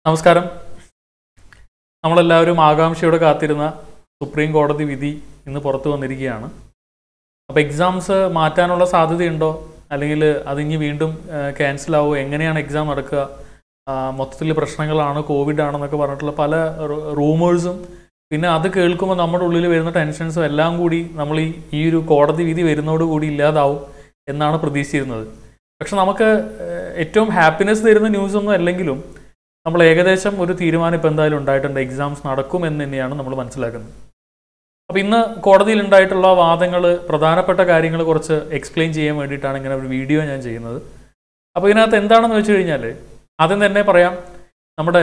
നമസ്കാരം നമ്മളെല്ലാവരും ആകാംക്ഷയോടെ കാത്തിരുന്ന സുപ്രീം കോടതി വിധി ഇന്ന് പുറത്തു വന്നിരിക്കുകയാണ് അപ്പോൾ എക്സാംസ് മാറ്റാനുള്ള സാധ്യതയുണ്ടോ അല്ലെങ്കിൽ അതിഞ്ഞ് വീണ്ടും ക്യാൻസൽ ആവുമോ എങ്ങനെയാണ് എക്സാം നടക്കുക മൊത്തത്തിൽ പ്രശ്നങ്ങളാണ് കോവിഡ് ആണെന്നൊക്കെ പറഞ്ഞിട്ടുള്ള പല റൂമേഴ്സും പിന്നെ അത് കേൾക്കുമ്പോൾ നമ്മുടെ ഉള്ളിൽ വരുന്ന ടെൻഷൻസും എല്ലാം കൂടി നമ്മൾ ഈ ഈ ഒരു കോടതി വിധി വരുന്നതോടുകൂടി ഇല്ലാതാവും എന്നാണ് പ്രതീക്ഷിച്ചിരുന്നത് പക്ഷെ നമുക്ക് ഏഹ്, ഏറ്റവും ഹാപ്പിനെസ് തരുന്ന ന്യൂസ് ഒന്നും അല്ലെങ്കിലും നമ്മൾ ഏകദേശം ഒരു തീരുമാനം ഇപ്പം എന്തായാലും ഉണ്ടായിട്ടുണ്ട് എക്സാംസ് നടക്കും എന്ന് തന്നെയാണ് നമ്മൾ മനസ്സിലാക്കുന്നത് അപ്പോൾ ഇന്ന് കോടതിയിൽ ഉണ്ടായിട്ടുള്ള വാദങ്ങൾ പ്രധാനപ്പെട്ട കാര്യങ്ങൾ കുറച്ച് എക്സ്പ്ലെയിൻ ചെയ്യാൻ വേണ്ടിയിട്ടാണ് ഇങ്ങനെ ഒരു വീഡിയോ ഞാൻ ചെയ്യുന്നത് അപ്പോൾ ഇതിനകത്ത് എന്താണെന്ന് വെച്ച് കഴിഞ്ഞാൽ ആദ്യം തന്നെ പറയാം നമ്മുടെ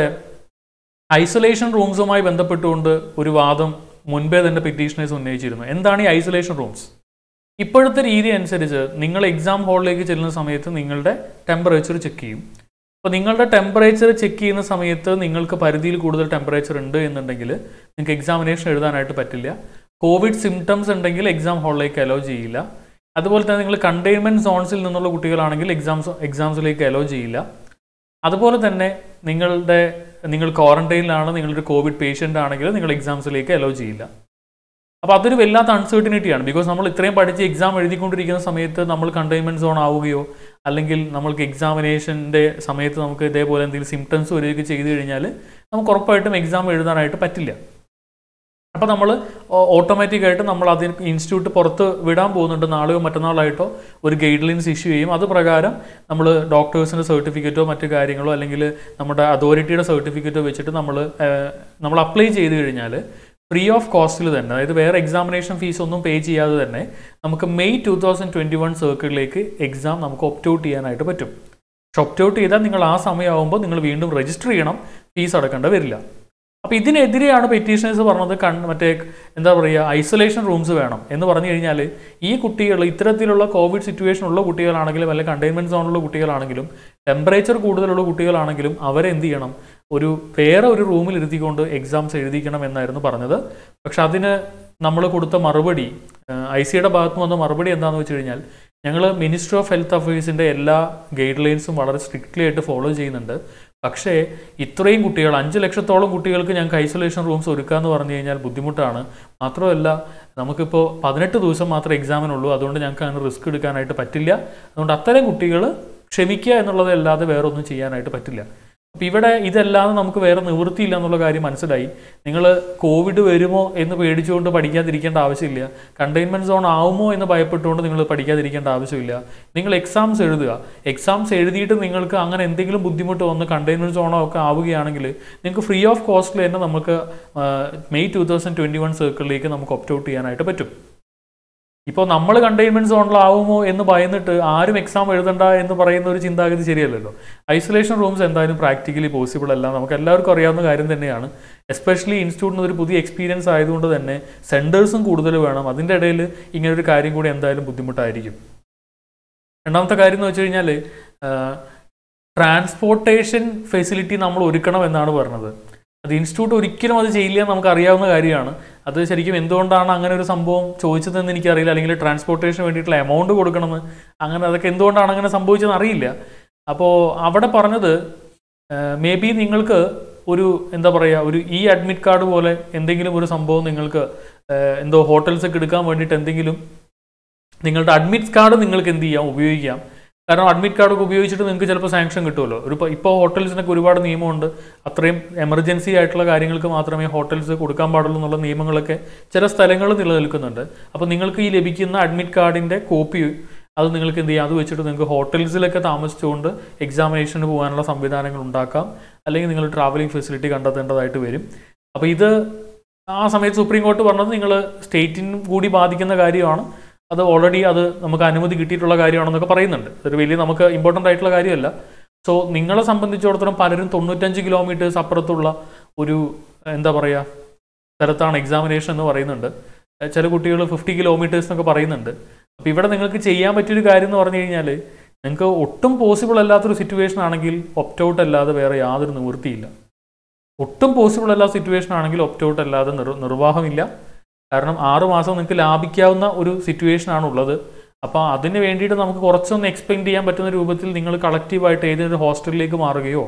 ഐസൊലേഷൻ റൂംസുമായി ബന്ധപ്പെട്ടുകൊണ്ട് ഒരു വാദം മുൻപേ തന്നെ പെറ്റീഷനേഴ്സ് ഉന്നയിച്ചിരുന്നു എന്താണ് ഈ ഐസൊലേഷൻ റൂംസ് ഇപ്പോഴത്തെ രീതി അനുസരിച്ച് നിങ്ങൾ എക്സാം ഹാളിലേക്ക് ചെല്ലുന്ന സമയത്ത് നിങ്ങളുടെ ടെമ്പറേച്ചർ ചെക്ക് ചെയ്യും അപ്പോൾ നിങ്ങളുടെ ടെമ്പറേച്ചർ ചെക്ക് ചെയ്യുന്ന സമയത്ത് നിങ്ങൾക്ക് പരിധിയിൽ കൂടുതൽ ടെമ്പറേച്ചർ ഉണ്ട് എന്നുണ്ടെങ്കിൽ നിങ്ങൾക്ക് എക്സാമിനേഷൻ എഴുതാനായിട്ട് പറ്റില്ല കോവിഡ് സിംറ്റംസ് ഉണ്ടെങ്കിൽ എക്സാം ഹാളിലേക്ക് അലോ ചെയ്യില്ല അതുപോലെ തന്നെ നിങ്ങൾ കണ്ടെയ്ൻമെൻറ്റ് സോൺസിൽ നിന്നുള്ള കുട്ടികളാണെങ്കിൽ എക്സാംസ് എക്സാംസിലേക്ക് അലോ ചെയ്യില്ല അതുപോലെ തന്നെ നിങ്ങളുടെ നിങ്ങൾ ക്വാറന്റൈനിലാണ് നിങ്ങളൊരു കോവിഡ് പേഷ്യൻ്റ് ആണെങ്കിൽ നിങ്ങൾ എക്സാംസിലേക്ക് അലോ ചെയ്യില്ല അപ്പോൾ അതൊരു വല്ലാത്ത അൺസർട്ടിനിറ്റിയാണ് ബിക്കോസ് നമ്മൾ ഇത്രയും പഠിച്ച് എക്സാം എഴുതിക്കൊണ്ടിരിക്കുന്ന സമയത്ത് നമ്മൾ കണ്ടെയ്ൻമെൻറ്റ് സോൺ ആവുകയോ അല്ലെങ്കിൽ നമ്മൾക്ക് എക്സാമിനേഷൻ്റെ സമയത്ത് നമുക്ക് ഇതേപോലെ എന്തെങ്കിലും സിംറ്റംസ് വരികയൊക്കെ ചെയ്തു കഴിഞ്ഞാൽ നമുക്ക് ഉറപ്പായിട്ടും എക്സാം എഴുതാനായിട്ട് പറ്റില്ല അപ്പോൾ നമ്മൾ ഓട്ടോമാറ്റിക്കായിട്ട് നമ്മൾ അതിന് ഇൻസ്റ്റിറ്റ്യൂട്ട് പുറത്ത് വിടാൻ പോകുന്നുണ്ട് നാളെയോ മറ്റന്നാളായിട്ടോ ഒരു ഗൈഡ് ലൈൻസ് ഇഷ്യൂ ചെയ്യും അത് പ്രകാരം നമ്മൾ ഡോക്ടേഴ്സിൻ്റെ സർട്ടിഫിക്കറ്റോ മറ്റു കാര്യങ്ങളോ അല്ലെങ്കിൽ നമ്മുടെ അതോറിറ്റിയുടെ സർട്ടിഫിക്കറ്റോ വെച്ചിട്ട് നമ്മൾ നമ്മൾ അപ്ലൈ ചെയ്ത് കഴിഞ്ഞാൽ ഫ്രീ ഓഫ് കോസ്റ്റിൽ തന്നെ അതായത് വേറെ എക്സാമിനേഷൻ ഫീസ് ഒന്നും പേ ചെയ്യാതെ തന്നെ നമുക്ക് May two thousand twenty one സർക്കിളിലേക്ക് എക്സാം നമുക്ക് ഒപ്റ്റ് ഔട്ട് ചെയ്യാനായിട്ട് പറ്റും പക്ഷെ ഒപ്റ്റ് ഔട്ട് ചെയ്താൽ നിങ്ങൾ ആ സമയമാകുമ്പോൾ നിങ്ങൾ വീണ്ടും രജിസ്റ്റർ ചെയ്യണം ഫീസ് അടക്കേണ്ട വരില്ല അപ്പോൾ ഇതിനെതിരെയാണ് പെറ്റീഷനേഴ്സ് പറഞ്ഞത് കൺ മറ്റേ എന്താ പറയുക ഐസൊലേഷൻ റൂംസ് വേണം എന്ന് പറഞ്ഞു കഴിഞ്ഞാൽ ഈ കുട്ടികൾ ഇത്തരത്തിലുള്ള കോവിഡ് സിറ്റുവേഷൻ ഉള്ള കുട്ടികളാണെങ്കിലും അല്ലെങ്കിൽ കണ്ടെയ്ൻമെൻറ്റ് സോണിലുള്ള കുട്ടികളാണെങ്കിലും ടെമ്പറേച്ചർ കൂടുതലുള്ള കുട്ടികളാണെങ്കിലും അവരെ എന്ത് ചെയ്യണം ഒരു വേറെ ഒരു റൂമിൽ ഇരുത്തിക്കൊണ്ട് എക്സാംസ് എഴുതിക്കണം എന്നായിരുന്നു പറഞ്ഞത് പക്ഷെ അതിന് നമ്മൾ കൊടുത്ത മറുപടി ഐ സിയുടെ ഭാഗത്ത് വന്ന മറുപടി എന്താണെന്ന് വെച്ച് കഴിഞ്ഞാൽ ഞങ്ങൾ മിനിസ്ട്രി ഓഫ് ഹെൽത്ത് അഫയേഴ്സിൻ്റെ എല്ലാ ഗൈഡ് ലൈൻസും വളരെ സ്ട്രിക്ട്ലി ആയിട്ട് ഫോളോ ചെയ്യുന്നുണ്ട് പക്ഷേ ഇത്രയും കുട്ടികൾ അഞ്ച് ലക്ഷത്തോളം കുട്ടികൾക്ക് ഞങ്ങൾക്ക് ഐസൊലേഷൻ റൂംസ് ഒരുക്കുക എന്ന് പറഞ്ഞു കഴിഞ്ഞാൽ ബുദ്ധിമുട്ടാണ് മാത്രമല്ല നമുക്കിപ്പോൾ പതിനെട്ട് ദിവസം മാത്രമേ എക്സാമിനുള്ളൂ അതുകൊണ്ട് ഞങ്ങൾക്ക് അങ്ങനെ റിസ്ക് എടുക്കാനായിട്ട് പറ്റില്ല അതുകൊണ്ട് അത്തരം കുട്ടികൾ ക്ഷമിക്കുക എന്നുള്ളതല്ലാതെ വേറെ ഒന്നും ചെയ്യാനായിട്ട് പറ്റില്ല അപ്പോൾ ഇവിടെ ഇതല്ലാതെ നമുക്ക് വേറെ നിവൃത്തിയില്ല എന്നുള്ള കാര്യം മനസ്സിലായി നിങ്ങൾ കോവിഡ് വരുമോ എന്ന് പേടിച്ചുകൊണ്ട് പഠിക്കാതിരിക്കേണ്ട ആവശ്യമില്ല കണ്ടെയ്ൻമെൻറ്റ് സോൺ ആവുമോ എന്ന് ഭയപ്പെട്ടുകൊണ്ട് നിങ്ങൾ പഠിക്കാതിരിക്കേണ്ട ആവശ്യമില്ല നിങ്ങൾ എക്സാംസ് എഴുതുക എക്സാംസ് എഴുതിയിട്ട് നിങ്ങൾക്ക് അങ്ങനെ എന്തെങ്കിലും ബുദ്ധിമുട്ട് വന്ന് കണ്ടെയ്ൻമെൻറ്റ് സോണോ ഒക്കെ ആവുകയാണെങ്കിൽ നിങ്ങൾക്ക് ഫ്രീ ഓഫ് കോസ്റ്റിൽ തന്നെ നമുക്ക് May two thousand twenty one സർക്കിളിലേക്ക് നമുക്ക് ഒപ്റ്റ് ഔട്ട് ചെയ്യാനായിട്ട് പറ്റും ഇപ്പോൾ നമ്മൾ കണ്ടെയ്ൻമെൻറ്റ് സോണിലാവുമോ എന്ന് ഭയന്നിട്ട് ആരും എക്സാം എഴുതണ്ട എന്ന് പറയുന്ന ഒരു ചിന്താഗതി ശരിയല്ലല്ലോ ഐസൊലേഷൻ റൂംസ് എന്തായാലും പ്രാക്ടിക്കലി പോസിബിൾ അല്ല നമുക്ക് എല്ലാവർക്കും അറിയാവുന്ന കാര്യം തന്നെയാണ് എസ്പെഷ്യലി ഇൻസ്റ്റിറ്റ്യൂട്ടിന് ഒരു പുതിയ എക്സ്പീരിയൻസ് ആയതുകൊണ്ട് തന്നെ സെൻറ്റേഴ്സും കൂടുതൽ വേണം അതിൻ്റെ ഇടയിൽ ഇങ്ങനെ ഒരു കാര്യം കൂടി എന്തായാലും ബുദ്ധിമുട്ടായിരിക്കും രണ്ടാമത്തെ കാര്യം എന്ന് വെച്ച് കഴിഞ്ഞാൽ ട്രാൻസ്പോർട്ടേഷൻ ഫെസിലിറ്റി നമ്മൾ ഒരുക്കണം എന്നാണ് പറഞ്ഞത് അത് ഇൻസ്റ്റിറ്റ്യൂട്ട് ഒരിക്കലും അത് ചെയ്യില്ല എന്ന് നമുക്ക് അറിയാവുന്ന കാര്യമാണ് അത് ശരിക്കും എന്തുകൊണ്ടാണ് അങ്ങനെ ഒരു സംഭവം ചോദിച്ചതെന്ന് എനിക്കറിയില്ല അല്ലെങ്കിൽ ട്രാൻസ്പോർട്ടേഷന് വേണ്ടിയിട്ടുള്ള എമൗണ്ട് കൊടുക്കണമെന്ന് അങ്ങനെ അതൊക്കെ എന്തുകൊണ്ടാണ് അങ്ങനെ സംഭവിച്ചതെന്ന് അറിയില്ല അപ്പോൾ അവിടെ പറഞ്ഞത് മേ ബി നിങ്ങൾക്ക് ഒരു എന്താ പറയുക ഒരു ഇ അഡ്മിറ്റ് കാർഡ് പോലെ എന്തെങ്കിലും ഒരു സംഭവം നിങ്ങൾക്ക് ഏഹ്, എന്തോ ഹോട്ടൽസ് ഒക്കെ എടുക്കാൻ വേണ്ടിയിട്ട് എന്തെങ്കിലും നിങ്ങളുടെ അഡ്മിറ്റ് കാർഡ് നിങ്ങൾക്ക് എന്ത് ചെയ്യാം ഉപയോഗിക്കാം കാരണം അഡ്മിറ്റ് കാർഡൊക്കെ ഉപയോഗിച്ചിട്ട് നിങ്ങൾക്ക് ചിലപ്പോൾ സാങ്ഷൻ കിട്ടുമല്ലോ ഒരു ഇപ്പോൾ ഹോട്ടൽസിനൊക്കെ ഒരുപാട് നിയമമുണ്ട് അത്രയും എമർജൻസി ആയിട്ടുള്ള കാര്യങ്ങൾക്ക് മാത്രമേ ഹോട്ടൽസ് കൊടുക്കാൻ പാടുള്ളൂ എന്നുള്ള നിയമങ്ങളൊക്കെ ചില സ്ഥലങ്ങളിൽ നിലനിൽക്കുന്നുണ്ട് അപ്പോൾ നിങ്ങൾക്ക് ഈ ലഭിക്കുന്ന അഡ്മിറ്റ് കാർഡിൻ്റെ കോപ്പി അത് നിങ്ങൾക്ക് എന്ത് ചെയ്യാം അത് വെച്ചിട്ട് നിങ്ങൾക്ക് ഹോട്ടൽസിലൊക്കെ താമസിച്ചുകൊണ്ട് എക്സാമിനേഷന് പോകാനുള്ള സംവിധാനങ്ങൾ ഉണ്ടാക്കാം അല്ലെങ്കിൽ നിങ്ങൾ ട്രാവലിംഗ് ഫെസിലിറ്റി കണ്ടെത്തേണ്ടതായിട്ട് വരും അപ്പോൾ ഇത് ആ സമയത്ത് സുപ്രീം കോർട്ട് പറഞ്ഞത് നിങ്ങൾ സ്റ്റേറ്റിനും കൂടി ബാധിക്കുന്ന കാര്യമാണ് അത് ഓൾറെഡി അത് നമുക്ക് അനുമതി കിട്ടിയിട്ടുള്ള കാര്യമാണെന്നൊക്കെ പറയുന്നുണ്ട് ഒരു വലിയ നമുക്ക് ഇമ്പോർട്ടൻ്റ് ആയിട്ടുള്ള കാര്യമല്ല സോ നിങ്ങളെ സംബന്ധിച്ചിടത്തോളം പലരും തൊണ്ണൂറ്റഞ്ച് കിലോമീറ്റേഴ്സ് അപ്പുറത്തുള്ള ഒരു എന്താ പറയുക സ്ഥലത്താണ് എക്സാമിനേഷൻ എന്ന് പറയുന്നുണ്ട് ഏഹ് ചില കുട്ടികൾ ഫിഫ്റ്റി കിലോമീറ്റേഴ്സ് എന്നൊക്കെ പറയുന്നുണ്ട് അപ്പോൾ ഇവിടെ നിങ്ങൾക്ക് ചെയ്യാൻ പറ്റിയൊരു കാര്യം എന്ന് പറഞ്ഞു കഴിഞ്ഞാൽ നിങ്ങൾക്ക് ഒട്ടും പോസിബിൾ അല്ലാത്തൊരു സിറ്റുവേഷൻ ആണെങ്കിൽ ഒപ്റ്റ് ഔട്ട് അല്ലാതെ വേറെ യാതൊരു നിവൃത്തിയില്ല ഒട്ടും പോസിബിൾ അല്ലാത്ത സിറ്റുവേഷൻ ആണെങ്കിൽ ഒപ്റ്റ് ഔട്ട് അല്ലാതെ നിർ നിർവാഹമില്ല കാരണം ആറ് മാസം നിങ്ങൾക്ക് ലാഭിക്കാവുന്ന ഒരു സിറ്റുവേഷൻ ആണ് ഉള്ളത് അപ്പോൾ അതിന് വേണ്ടിയിട്ട് നമുക്ക് കുറച്ചൊന്ന് എക്സ്പെൻഡ് ചെയ്യാൻ പറ്റുന്ന രൂപത്തിൽ നിങ്ങൾ കളക്റ്റീവായിട്ട് ഏതെങ്കിലും ഹോസ്റ്റലിലേക്ക് മാറുകയോ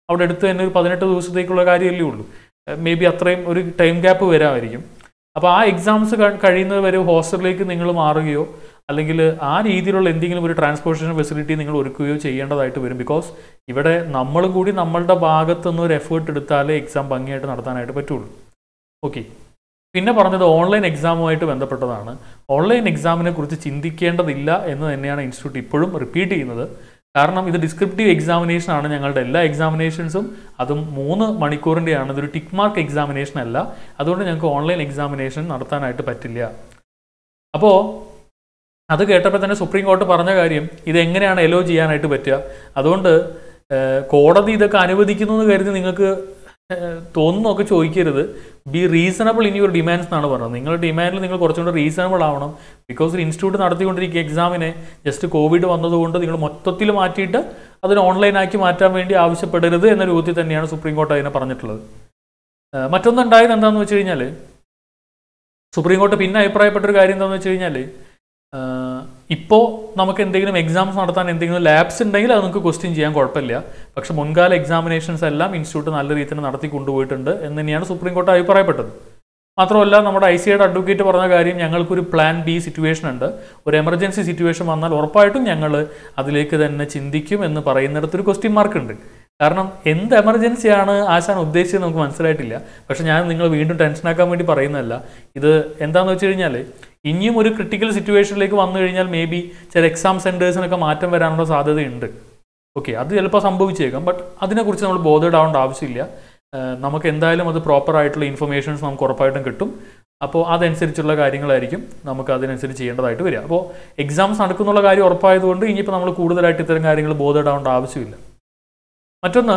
അവിടെ അടുത്ത് തന്നെ ഒരു പതിനെട്ട് ദിവസത്തേക്കുള്ള കാര്യമല്ലേ ഉള്ളൂ മേ ബി അത്രയും ഒരു ടൈം ഗ്യാപ്പ് വരാമായിരിക്കും അപ്പോൾ ആ എക്സാംസ് കഴിയുന്നത് വരെ ഹോസ്റ്റലിലേക്ക് നിങ്ങൾ മാറുകയോ അല്ലെങ്കിൽ ആ രീതിയിലുള്ള എന്തെങ്കിലും ഒരു ട്രാൻസ്പോർട്ടേഷൻ ഫെസിലിറ്റി നിങ്ങൾ ഒരുക്കുകയോ ചെയ്യേണ്ടതായിട്ട് വരും ബിക്കോസ് ഇവിടെ നമ്മളും കൂടി നമ്മളുടെ ഭാഗത്തുനിന്ന് ഒരു എഫേർട്ട് എടുത്താലേ എക്സാം ഭംഗിയായിട്ട് നടത്താനായിട്ട് പറ്റുള്ളൂ ഓക്കെ പിന്നെ പറഞ്ഞത് ഓൺലൈൻ എക്സാമുമായിട്ട് ബന്ധപ്പെട്ടതാണ് ഓൺലൈൻ എക്സാമിനെ കുറിച്ച് ചിന്തിക്കേണ്ടതില്ല എന്ന് തന്നെയാണ് ഇൻസ്റ്റിറ്റ്യൂട്ട് ഇപ്പോഴും റിപ്പീറ്റ് ചെയ്യുന്നത് കാരണം ഇത് ഡിസ്ക്രിപ്റ്റീവ് എക്സാമിനേഷൻ ആണ് ഞങ്ങളുടെ എല്ലാ എക്സാമിനേഷൻസും അതും മൂന്ന് മണിക്കൂറിൻ്റെയാണ് ഇതൊരു ടിക്ക് മാർക്ക് എക്സാമിനേഷൻ അല്ല അതുകൊണ്ട് ഞങ്ങൾക്ക് ഓൺലൈൻ എക്സാമിനേഷൻ നടത്താനായിട്ട് പറ്റില്ല അപ്പോൾ അത് കേട്ടപ്പോൾ തന്നെ സുപ്രീം കോടതി പറഞ്ഞ കാര്യം ഇത് എങ്ങനെയാണ് എലോ ചെയ്യാനായിട്ട് പറ്റുക അതുകൊണ്ട് ഏഹ്, കോടതി ഇതൊക്കെ അനുവദിക്കുന്നു എന്ന് കരുതി നിങ്ങൾക്ക് ഏഹ്, തോന്നുന്നൊക്കെ ചോദിക്കരുത് be reasonable in your demands എന്നാണ് പറഞ്ഞത് നിങ്ങളുടെ ഡിമാൻഡിൽ നിങ്ങൾ കുറച്ചും കൂടെ റീസണബിൾ ആവണം ബിക്കോസ് ഒരു ഇൻസ്റ്റിറ്റ്യൂട്ട് നടത്തിക്കൊണ്ടിരിക്കുക എക്സാമിനെ ജസ്റ്റ് കോവിഡ് വന്നതുകൊണ്ട് നിങ്ങൾ മൊത്തത്തിൽ മാറ്റിയിട്ട് അതിന് ഓൺലൈനാക്കി മാറ്റാൻ വേണ്ടി ആവശ്യപ്പെടരുത് എന്ന രൂപത്തിൽ തന്നെയാണ് സുപ്രീം കോടതി അതിനെ പറഞ്ഞിട്ടുള്ളത് ഏഹ്, മറ്റൊന്നുണ്ടായത് എന്താണെന്ന് വെച്ച് കഴിഞ്ഞാൽ സുപ്രീം കോടതി പിന്നെ അഭിപ്രായപ്പെട്ടൊരു കാര്യം എന്താണെന്ന് വെച്ച് കഴിഞ്ഞാൽ ഇപ്പോൾ നമുക്ക് എന്തെങ്കിലും എക്സാംസ് നടത്താൻ എന്തെങ്കിലും ലാബ്സ് ഉണ്ടെങ്കിൽ അത് നമുക്ക് ക്വസ്റ്റ്യൻ ചെയ്യാൻ കുഴപ്പമില്ല പക്ഷെ മുൻകാല എക്സാമിനേഷൻസ് എല്ലാം ഇൻസ്റ്റിറ്റ്യൂട്ട് നല്ല രീതിയിൽ നടത്തി കൊണ്ടുപോയിട്ടുണ്ട് എന്ന് തന്നെയാണ് സുപ്രീം കോടതി അഭിപ്രായപ്പെട്ടത് മാത്രമല്ല നമ്മുടെ ഐ സിയുടെ അഡ്വക്കേറ്റ് പറഞ്ഞ കാര്യം ഞങ്ങൾക്കൊരു പ്ലാൻ ബി സിറ്റുവേഷൻ ഉണ്ട് ഒരു എമർജൻസി സിറ്റുവേഷൻ വന്നാൽ ഉറപ്പായിട്ടും ഞങ്ങൾ അതിലേക്ക് തന്നെ ചിന്തിക്കും എന്ന് പറയുന്നിടത്തൊരു ക്വസ്റ്റ്യൻ മാർക്ക് ഉണ്ട് കാരണം എന്ത് എമർജൻസിയാണ് ആശാൻ ഉദ്ദേശിച്ചത് നമുക്ക് മനസ്സിലായിട്ടില്ല പക്ഷെ ഞാൻ നിങ്ങൾ വീണ്ടും ടെൻഷനാക്കാൻ വേണ്ടി പറയുന്നതല്ല ഇത് എന്താണെന്ന് വെച്ച് കഴിഞ്ഞാൽ ഇനിയും ഒരു ക്രിട്ടിക്കൽ സിറ്റുവേഷനിലേക്ക് വന്നു കഴിഞ്ഞാൽ മേ ബി ചില എക്സാം സെൻറ്റേഴ്സിനൊക്കെ മാറ്റം വരാനുള്ള സാധ്യതയുണ്ട് ഓക്കെ അത് ചിലപ്പോൾ സംഭവിച്ചേക്കാം ബട്ട് അതിനെക്കുറിച്ച് നമ്മൾ ബോധേഡ് ആവേണ്ട ആവശ്യമില്ല ഏഹ് നമുക്ക് എന്തായാലും അത് പ്രോപ്പർ ആയിട്ടുള്ള ഇൻഫർമേഷൻസ് നമുക്ക് ഉറപ്പായിട്ടും കിട്ടും അപ്പോൾ അതനുസരിച്ചുള്ള കാര്യങ്ങളായിരിക്കും നമുക്ക് അതിനനുസരിച്ച് ചെയ്യേണ്ടതായിട്ട് വരിക അപ്പോൾ എക്സാംസ് നടക്കുന്നുള്ള കാര്യം ഉറപ്പായതുകൊണ്ട് ഇനിയിപ്പോൾ നമ്മൾ കൂടുതലായിട്ട് ഇത്തരം കാര്യങ്ങൾ ബോധേഡ് ആവേണ്ട ആവശ്യമില്ല മറ്റൊന്ന്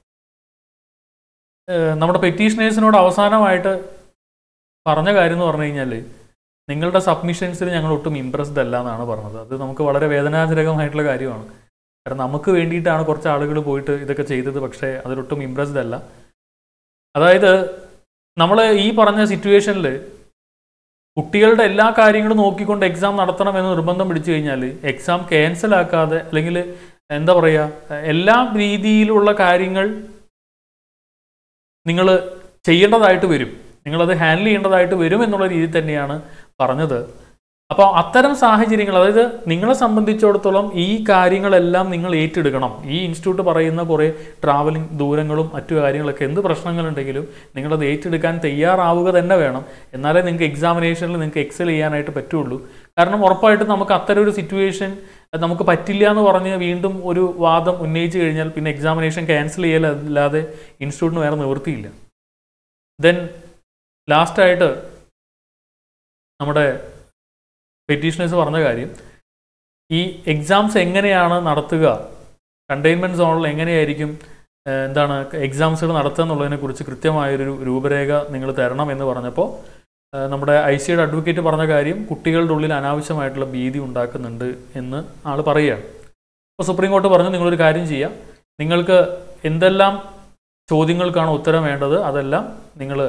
ഏഹ് നമ്മുടെ പെറ്റീഷനേഴ്സിനോട് അവസാനമായിട്ട് പറഞ്ഞ കാര്യം എന്ന് പറഞ്ഞു കഴിഞ്ഞാൽ നിങ്ങളുടെ സബ്മിഷൻസിൽ ഞങ്ങൾ ഒട്ടും ഇമ്പ്രസ്ഡ് അല്ല എന്നാണ് പറഞ്ഞത് അത് നമുക്ക് വളരെ വേദനാജനകമായിട്ടുള്ള കാര്യമാണ് കാരണം നമുക്ക് വേണ്ടിയിട്ടാണ് കുറച്ച് ആളുകൾ പോയിട്ട് ഇതൊക്കെ ചെയ്തത് പക്ഷേ അതിലൊട്ടും ഇമ്പ്രസ്ഡ് അല്ല അതായത് നമ്മൾ ഈ പറഞ്ഞ സിറ്റുവേഷനിൽ കുട്ടികളുടെ എല്ലാ കാര്യങ്ങളും നോക്കിക്കൊണ്ട് എക്സാം നടത്തണം എന്ന് നിർബന്ധം പിടിച്ചു കഴിഞ്ഞാൽ എക്സാം ക്യാൻസൽ ആക്കാതെ അല്ലെങ്കിൽ എന്താ പറയുക എല്ലാ രീതിയിലുള്ള കാര്യങ്ങൾ നിങ്ങൾ ചെയ്യേണ്ടതായിട്ട് വരും നിങ്ങളത് ഹാൻഡിൽ ചെയ്യേണ്ടതായിട്ട് വരും എന്നുള്ള രീതിയിൽ തന്നെയാണ് പറഞ്ഞത് അപ്പോൾ അത്തരം സാഹചര്യങ്ങൾ അതായത് നിങ്ങളെ സംബന്ധിച്ചിടത്തോളം ഈ കാര്യങ്ങളെല്ലാം നിങ്ങൾ ഏറ്റെടുക്കണം ഈ ഇൻസ്റ്റിറ്റ്യൂട്ട് പറയുന്ന കുറേ ട്രാവലിംഗ് ദൂരങ്ങളും മറ്റു കാര്യങ്ങളൊക്കെ എന്ത് പ്രശ്നങ്ങളുണ്ടെങ്കിലും നിങ്ങളത് ഏറ്റെടുക്കാൻ തയ്യാറാവുക തന്നെ വേണം എന്നാലേ നിങ്ങൾക്ക് എക്സാമിനേഷനിൽ നിങ്ങൾക്ക് എക്സൽ ചെയ്യാനായിട്ട് പറ്റുള്ളൂ കാരണം ഉറപ്പായിട്ടും നമുക്ക് അത്തരം ഒരു സിറ്റുവേഷൻ നമുക്ക് പറ്റില്ല എന്ന് പറഞ്ഞ് വീണ്ടും ഒരു വാദം ഉന്നയിച്ചു കഴിഞ്ഞാൽ പിന്നെ എക്സാമിനേഷൻ ക്യാൻസൽ ചെയ്യലല്ലാതെ ഇൻസ്റ്റിറ്റ്യൂട്ടിന് വേറെ നിവൃത്തിയില്ല ദെൻ ലാസ്റ്റായിട്ട് നമ്മുടെ പെറ്റീഷനേഴ്സ് പറഞ്ഞ കാര്യം ഈ എക്സാംസ് എങ്ങനെയാണ് നടത്തുക കണ്ടെയ്ൻമെൻറ്റ് സോണിൽ എങ്ങനെയായിരിക്കും ഏഹ്, എന്താണ് എക്സാംസുകൾ നടത്തുക എന്നുള്ളതിനെക്കുറിച്ച് കൃത്യമായൊരു രൂപരേഖ നിങ്ങൾ തരണം എന്ന് പറഞ്ഞപ്പോൾ ഏഹ്, നമ്മുടെ ഐ സിയുടെ അഡ്വക്കേറ്റ് പറഞ്ഞ കാര്യം കുട്ടികളുടെ ഉള്ളിൽ അനാവശ്യമായിട്ടുള്ള ഭീതി ഉണ്ടാക്കുന്നുണ്ട് എന്ന് ആൾ പറയുകയാണ് അപ്പോൾ സുപ്രീം കോടതി പറഞ്ഞു നിങ്ങളൊരു കാര്യം ചെയ്യുക നിങ്ങൾക്ക് എന്തെല്ലാം ചോദ്യങ്ങൾക്കാണ് ഉത്തരം വേണ്ടത് അതെല്ലാം നിങ്ങൾ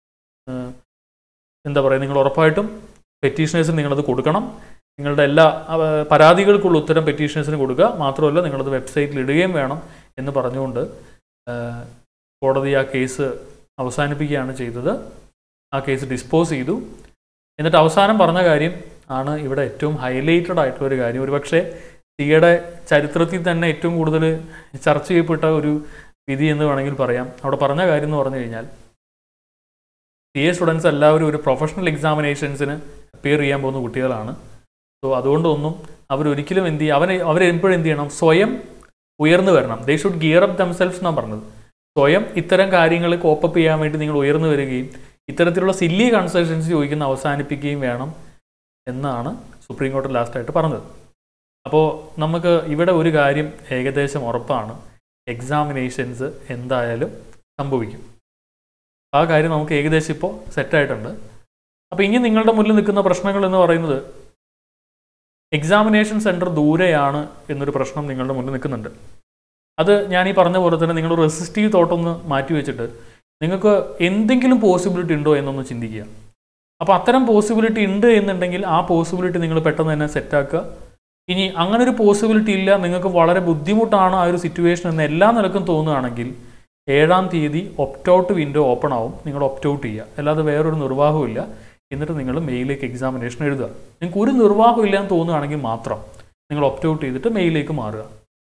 എന്താ പറയുക നിങ്ങൾ ഉറപ്പായിട്ടും പെറ്റീഷനേഴ്സിന് നിങ്ങളത് കൊടുക്കണം നിങ്ങളുടെ എല്ലാ അവ, പരാതികൾക്കുള്ള ഉത്തരം പെറ്റീഷനേഴ്സിന് കൊടുക്കുക മാത്രമല്ല നിങ്ങളത് വെബ്സൈറ്റിൽ ഇടുകയും വേണം എന്ന് പറഞ്ഞുകൊണ്ട് ആ, കോടതി ആ കേസ് അവസാനിപ്പിക്കുകയാണ് ചെയ്തത് ആ കേസ് ഡിസ്പോസ് ചെയ്തു എന്നിട്ട് അവസാനം പറഞ്ഞ കാര്യം ആണ് ഇവിടെ ഏറ്റവും ഹൈലൈറ്റഡ് ആയിട്ടുള്ള ഒരു കാര്യം ഒരുപക്ഷെ സിയുടെ ചരിത്രത്തിൽ തന്നെ ഏറ്റവും കൂടുതൽ ചർച്ച ചെയ്യപ്പെട്ട ഒരു വിധി എന്ന് വേണമെങ്കിൽ പറയാം അവിടെ പറഞ്ഞ കാര്യം എന്ന് പറഞ്ഞു കഴിഞ്ഞാൽ സി എ സ്റ്റുഡൻസ് എല്ലാവരും ഒരു പ്രൊഫഷണൽ എക്സാമിനേഷൻസിന് അപ്പിയർ ചെയ്യാൻ പോകുന്ന കുട്ടികളാണ് സോ അതുകൊണ്ടൊന്നും അവരൊരിക്കലും എന്ത് ചെയ്യും അവരെ അവരെപ്പോഴും എന്ത് ചെയ്യണം സ്വയം ഉയർന്നു വരണം they should gear up themselves എന്നാണ് പറഞ്ഞത് സ്വയം ഇത്തരം കാര്യങ്ങൾ കോപ്പപ്പ് ചെയ്യാൻ വേണ്ടി നിങ്ങൾ ഉയർന്നു വരികയും ഇത്തരത്തിലുള്ള സില്ലി കൺസൾട്ടൻസി ചോദിക്കുന്ന അവസാനിപ്പിക്കുകയും വേണം എന്നാണ് സുപ്രീം കോടതി ലാസ്റ്റായിട്ട് പറഞ്ഞത് അപ്പോൾ നമുക്ക് ഇവിടെ ഒരു കാര്യം ഏകദേശം ഉറപ്പാണ് എക്സാമിനേഷൻസ് എന്തായാലും സംഭവിക്കും ആ കാര്യം നമുക്ക് ഏകദേശം ഇപ്പോൾ സെറ്റായിട്ടുണ്ട് അപ്പോൾ ഇനി നിങ്ങളുടെ മുന്നിൽ നിൽക്കുന്ന പ്രശ്നങ്ങൾ എന്ന് പറയുന്നത് എക്സാമിനേഷൻ സെൻറ്റർ ദൂരെയാണ് എന്നൊരു പ്രശ്നം നിങ്ങളുടെ മുന്നിൽ നിൽക്കുന്നുണ്ട് അത് ഞാൻ ഈ പറഞ്ഞ പോലെ തന്നെ നിങ്ങൾ റെസിസ്റ്റീവ് തോട്ടൊന്ന് മാറ്റി വെച്ചിട്ട് നിങ്ങൾക്ക് എന്തെങ്കിലും പോസിബിലിറ്റി ഉണ്ടോ എന്നൊന്ന് ചിന്തിക്കുക അപ്പോൾ അത്തരം പോസിബിലിറ്റി ഉണ്ട് എന്നുണ്ടെങ്കിൽ ആ പോസിബിലിറ്റി നിങ്ങൾ പെട്ടെന്ന് തന്നെ സെറ്റാക്കുക ഇനി അങ്ങനെ ഒരു പോസിബിലിറ്റി ഇല്ല നിങ്ങൾക്ക് വളരെ ബുദ്ധിമുട്ടാണ് ആ ഒരു സിറ്റുവേഷൻ എന്ന് എല്ലാ നിലക്കും തോന്നുകയാണെങ്കിൽ ഏഴാം തീയതി ഒപ്റ്റൗട്ട് വിൻഡോ ഓപ്പൺ ആവും നിങ്ങൾ ഒപ്റ്റൗട്ട് ചെയ്യുക അല്ലാതെ വേറൊരു നിർവാഹമില്ല എന്നിട്ട് നിങ്ങൾ മെയിലേക്ക് എക്സാമിനേഷൻ എഴുതുക നിങ്ങൾക്ക് ഒരു നിർവാഹം ഇല്ല എന്ന് തോന്നുകയാണെങ്കിൽ മാത്രം നിങ്ങൾ ഒപ്റ്റൗട്ട് ചെയ്തിട്ട് മെയിലേക്ക് മാറുക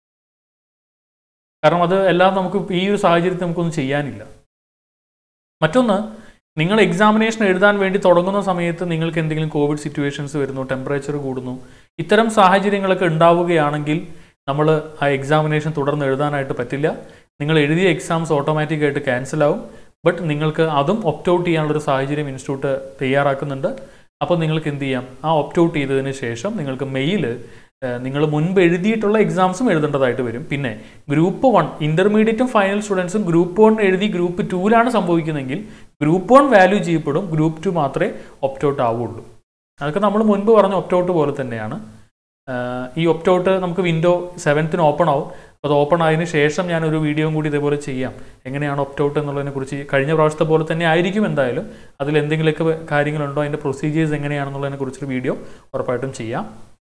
കാരണം അത് എല്ലാം നമുക്ക് ഈ ഒരു സാഹചര്യത്തിൽ നമുക്കൊന്നും ചെയ്യാനില്ല മറ്റൊന്ന് നിങ്ങൾ എക്സാമിനേഷൻ എഴുതാൻ വേണ്ടി തുടങ്ങുന്ന സമയത്ത് നിങ്ങൾക്ക് എന്തെങ്കിലും കോവിഡ് സിറ്റുവേഷൻസ് വരുന്നു ടെമ്പറേച്ചർ കൂടുന്നു ഇത്തരം സാഹചര്യങ്ങളൊക്കെ ഉണ്ടാവുകയാണെങ്കിൽ നമ്മൾ ആ എക്സാമിനേഷൻ തുടർന്ന് എഴുതാനായിട്ട് പറ്റില്ല നിങ്ങൾ എഴുതിയ എക്സാംസ് ഓട്ടോമാറ്റിക്കായിട്ട് ക്യാൻസൽ ആവും ബട്ട് നിങ്ങൾക്ക് അതും ഒപ്റ്റ് ഔട്ട് ചെയ്യാനുള്ളൊരു സാഹചര്യം ഇൻസ്റ്റിറ്റ്യൂട്ട് തയ്യാറാക്കുന്നുണ്ട് അപ്പോൾ നിങ്ങൾക്ക് എന്ത് ചെയ്യാം ആ ഒപ്റ്റ് ഔട്ട് ചെയ്തതിന് ശേഷം നിങ്ങൾക്ക് മെയിൽ നിങ്ങൾ മുൻപ് എഴുതിയിട്ടുള്ള എക്സാംസും എഴുതേണ്ടതായിട്ട് വരും പിന്നെ ഗ്രൂപ്പ് വൺ ഇന്റർമീഡിയറ്റും ഫൈനൽ സ്റ്റുഡൻസും ഗ്രൂപ്പ് വൺ എഴുതി ഗ്രൂപ്പ് ടൂവിലാണ് സംഭവിക്കുന്നതെങ്കിൽ ഗ്രൂപ്പ് വൺ വാല്യൂ ചെയ്യപ്പെടും ഗ്രൂപ്പ് ടു മാത്രമേ ഒപ്റ്റ് ഔട്ട് ആവുള്ളൂ അതൊക്കെ നമ്മൾ മുൻപ് പറഞ്ഞ ഒപ്റ്റ് ഔട്ട് പോലെ തന്നെയാണ് ആഹ് ഈ ഒപ്റ്റ് ഔട്ട് നമുക്ക് വിൻഡോ സെവൻത്തിന് ഓപ്പൺ ആവും അപ്പോൾ അത് ഓപ്പൺ ആയതിനു ശേഷം ഞാൻ ഒരു വീഡിയോയും കൂടി ഇതേപോലെ ചെയ്യാം എങ്ങനെയാണ് ഒപ്റ്റ് ഔട്ട് എന്നുള്ളതിനെ കുറിച്ച് കഴിഞ്ഞ പ്രാവശ്യത്തെ പോലെ തന്നെ ആയിരിക്കും എന്തായാലും അതിൽ എന്തെങ്കിലുമൊക്കെ കാര്യങ്ങളുണ്ടോ അതിൻ്റെ പ്രൊസീജിയേഴ്സ് എങ്ങനെയാണെന്നുള്ളതിനെ കുറിച്ചൊരു വീഡിയോ ഉറപ്പായിട്ടും ചെയ്യാം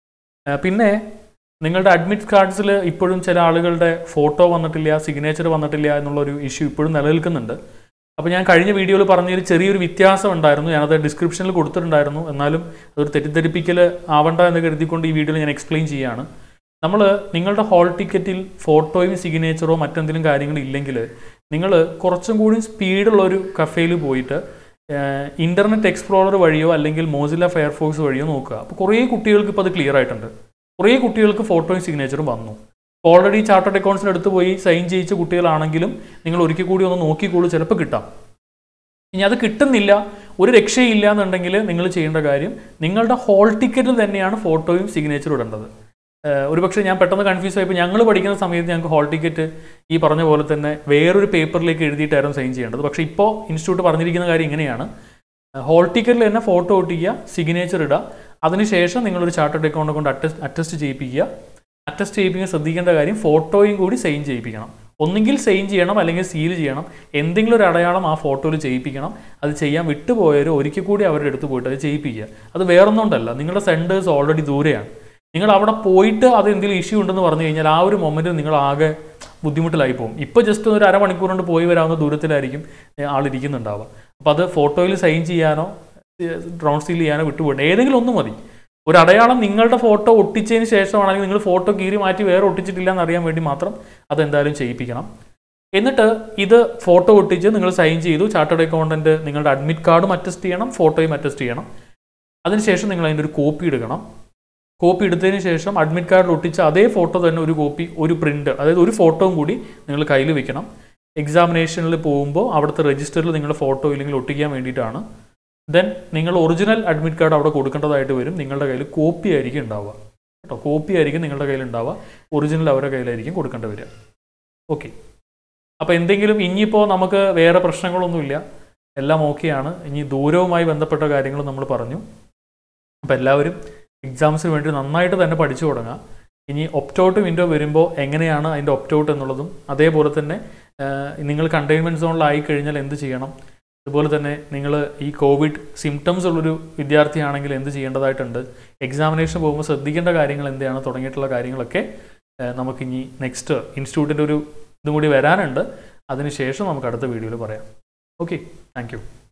ആ, പിന്നെ നിങ്ങളുടെ അഡ്മിറ്റ് കാർഡ്സിൽ ഇപ്പോഴും ചില ആളുകളുടെ ഫോട്ടോ വന്നിട്ടില്ല സിഗ്നേച്ചർ വന്നിട്ടില്ല എന്നുള്ളൊരു ഇഷ്യൂ ഇപ്പോഴും നിലനിൽക്കുന്നുണ്ട് അപ്പോൾ ഞാൻ കഴിഞ്ഞ വീഡിയോയിൽ പറഞ്ഞൊരു ചെറിയൊരു വ്യത്യാസം ഉണ്ടായിരുന്നു ഞാനത് ഡിസ്ക്രിപ്ഷനിൽ കൊടുത്തിട്ടുണ്ടായിരുന്നു എന്നാലും അതൊരു തെറ്റിദ്ധരിപ്പിക്കൽ ആവണ്ട എന്ന് കരുതിക്കൊണ്ട് ഈ വീഡിയോയിൽ ഞാൻ എക്സ്പ്ലെയിൻ ചെയ്യാണ് നമ്മൾ നിങ്ങളുടെ ഹോൾ ടിക്കറ്റിൽ ഫോട്ടോയും സിഗ്നേച്ചറോ മറ്റെന്തെങ്കിലും കാര്യങ്ങളും ഇല്ലെങ്കിൽ നിങ്ങൾ കുറച്ചും കൂടി സ്പീഡുള്ള ഒരു കഫേയിൽ പോയിട്ട് ഇൻ്റർനെറ്റ് എക്സ്പ്ലോറർ വഴിയോ അല്ലെങ്കിൽ മോസില ഫയർഫോക്സ് വഴിയോ നോക്കുക അപ്പോൾ കുറേ കുട്ടികൾക്ക് ഇപ്പോൾ അത് ക്ലിയർ ആയിട്ടുണ്ട് കുറേ കുട്ടികൾക്ക് ഫോട്ടോയും സിഗ്നേച്ചറും വന്നു ഓൾറെഡി ചാർട്ടേഡ് അക്കൗണ്ട്സിന് അടുത്ത് പോയി സൈൻ ചെയ്യിച്ച കുട്ടികളാണെങ്കിലും നിങ്ങൾ ഒരിക്കൽ കൂടി ഒന്ന് നോക്കിക്കോളൂ ചിലപ്പോൾ കിട്ടാം ഇനി അത് കിട്ടുന്നില്ല ഒരു രക്ഷയില്ല എന്നുണ്ടെങ്കിൽ നിങ്ങൾ ചെയ്യേണ്ട കാര്യം നിങ്ങളുടെ ഹോൾ ടിക്കറ്റിൽ തന്നെയാണ് ഫോട്ടോയും സിഗ്നേച്ചറും ഇടേണ്ടത് ഏഹ് ഒരുപക്ഷെ ഞാൻ പെട്ടെന്ന് കൺഫ്യൂസ് ആയപ്പോൾ ഞങ്ങൾ പഠിക്കുന്ന സമയത്ത് ഞങ്ങൾക്ക് ഹോൾ ടിക്കറ്റ് ഈ പറഞ്ഞ പോലെ തന്നെ വേറൊരു പേപ്പറിലേക്ക് എഴുതിയിട്ടായിരുന്നു സൈൻ ചെയ്യേണ്ടത് പക്ഷേ ഇപ്പോൾ ഇൻസ്റ്റിറ്റ്യൂട്ട് പറഞ്ഞിരിക്കുന്ന കാര്യം ഇങ്ങനെയാണ് ഹോൾ ടിക്കറ്റിൽ തന്നെ ഫോട്ടോ ഒട്ടിക്കുക സിഗ്നേച്ചർ ഇടുക അതിനുശേഷം നിങ്ങളൊരു ചാർട്ടേഡ് അക്കൗണ്ട് കൊണ്ട് അറ്റസ്റ്റ് അറ്റസ്റ്റ് ചെയ്യിപ്പിക്കുക അറ്റസ്റ്റ് ചെയ്യിപ്പിക്കാൻ ശ്രദ്ധിക്കേണ്ട കാര്യം ഫോട്ടോയും കൂടി സൈൻ ചെയ്യിപ്പിക്കണം ഒന്നുകിൽ സൈൻ ചെയ്യണം അല്ലെങ്കിൽ സീൽ ചെയ്യണം എന്തെങ്കിലും ഒരു അടയാളം ആ ഫോട്ടോയിൽ ചെയ്യിപ്പിക്കണം അത് ചെയ്യാൻ വിട്ടുപോയവർ ഒരിക്കൽ കൂടി അവരുടെ അടുത്ത് പോയിട്ട് അത് ചെയ്യിപ്പിക്കുക അത് വേറൊന്നുകൊണ്ടല്ല നിങ്ങളുടെ സെൻറ്റേഴ്സ് ഓൾറെഡി ദൂരെയാണ് നിങ്ങൾ അവിടെ പോയിട്ട് അത് എന്തെങ്കിലും ഇഷ്യൂ ഉണ്ടെന്ന് പറഞ്ഞു കഴിഞ്ഞാൽ ആ ഒരു മൊമെൻറ്റ് നിങ്ങൾ ആകെ ബുദ്ധിമുട്ടിലായി പോകും ഇപ്പോൾ ജസ്റ്റ് ഒരു അരമണിക്കൂർ കൊണ്ട് പോയി വരാവുന്ന ദൂരത്തിലായിരിക്കും ഏ, ആളിരിക്കുന്നുണ്ടാവുക അപ്പോൾ അത് ഫോട്ടോയിൽ സൈൻ ചെയ്യാനോ ഡ്രോൺ സീൽ ചെയ്യാനോ വിട്ടുപോകണ്ട ഏതെങ്കിലും ഒന്ന് മതി ഒരു അടയാളം നിങ്ങളുടെ ഫോട്ടോ ഒട്ടിച്ചതിന് ശേഷമാണെങ്കിൽ നിങ്ങൾ ഫോട്ടോ കീറി മാറ്റി വേറെ ഒട്ടിച്ചിട്ടില്ല എന്ന് അറിയാൻ വേണ്ടി മാത്രം അതെന്തായാലും ചെയ്യിപ്പിക്കണം എന്നിട്ട് ഇത് ഫോട്ടോ ഒട്ടിച്ച് നിങ്ങൾ സൈൻ ചെയ്തു ചാർട്ടേഡ് അക്കൗണ്ടന്റ് നിങ്ങളുടെ അഡ്മിറ്റ് കാർഡും അറ്റസ്റ്റ് ചെയ്യണം ഫോട്ടോയും അറ്റസ്റ്റ് ചെയ്യണം അതിനുശേഷം നിങ്ങൾ അതിൻ്റെ ഒരു കോപ്പി എടുക്കണം കോപ്പി എടുത്തതിന് ശേഷം അഡ്മിറ്റ് കാർഡിൽ ഒട്ടിച്ച അതേ ഫോട്ടോ തന്നെ ഒരു കോപ്പി ഒരു പ്രിന്റ് അതായത് ഒരു ഫോട്ടോയും കൂടി നിങ്ങൾ കയ്യിൽ വെക്കണം എക്സാമിനേഷനിൽ പോകുമ്പോൾ അവിടുത്തെ രജിസ്റ്ററിൽ നിങ്ങളുടെ ഫോട്ടോ ഇല്ലെങ്കിൽ ഒട്ടിക്കാൻ വേണ്ടിയിട്ടാണ് ദെൻ നിങ്ങൾ ഒറിജിനൽ അഡ്മിറ്റ് കാർഡ് അവിടെ കൊടുക്കേണ്ടതായിട്ട് വരും നിങ്ങളുടെ കയ്യിൽ കോപ്പി ആയിരിക്കും ഉണ്ടാവുക കേട്ടോ കോപ്പി ആയിരിക്കും നിങ്ങളുടെ കയ്യിൽ ഉണ്ടാവുക ഒറിജിനൽ അവരുടെ കയ്യിലായിരിക്കും കൊടുക്കേണ്ടി വരിക ഓക്കെ അപ്പോൾ എന്തെങ്കിലും ഇനിയിപ്പോൾ നമുക്ക് വേറെ പ്രശ്നങ്ങളൊന്നുമില്ല എല്ലാം ഓക്കെയാണ് ഇനി ദൂരവുമായി ബന്ധപ്പെട്ട കാര്യങ്ങൾ നമ്മൾ പറഞ്ഞു അപ്പോൾ എല്ലാവരും എക്സാംസിന് വേണ്ടി നന്നായിട്ട് തന്നെ പഠിച്ചു തുടങ്ങുക ഇനി ഒപ്റ്റൗട്ട് വിൻഡോ വരുമ്പോൾ എങ്ങനെയാണ് അതിൻ്റെ ഒപ്റ്റൗട്ട് എന്നുള്ളതും അതേപോലെ തന്നെ ആ, നിങ്ങൾ കണ്ടെയ്ൻമെൻറ്റ് സോണിലായി കഴിഞ്ഞാൽ എന്ത് ചെയ്യണം അതുപോലെ തന്നെ നിങ്ങൾ ഈ കോവിഡ് സിംറ്റംസ് ഉള്ളൊരു വിദ്യാർത്ഥിയാണെങ്കിൽ എന്ത് ചെയ്യേണ്ടതായിട്ടുണ്ട് എക്സാമിനേഷൻ പോകുമ്പോൾ ശ്രദ്ധിക്കേണ്ട കാര്യങ്ങൾ എന്താണ് തുടങ്ങിയിട്ടുള്ള കാര്യങ്ങളൊക്കെ ആ, നമുക്കിനി നെക്സ്റ്റ് ഇൻസ്റ്റിറ്റ്യൂട്ടിൻ്റെ ഒരു ഇതും കൂടി വരാനുണ്ട് അതിനുശേഷം നമുക്ക് അടുത്ത വീഡിയോയിൽ പറയാം ഓക്കെ താങ്ക് യു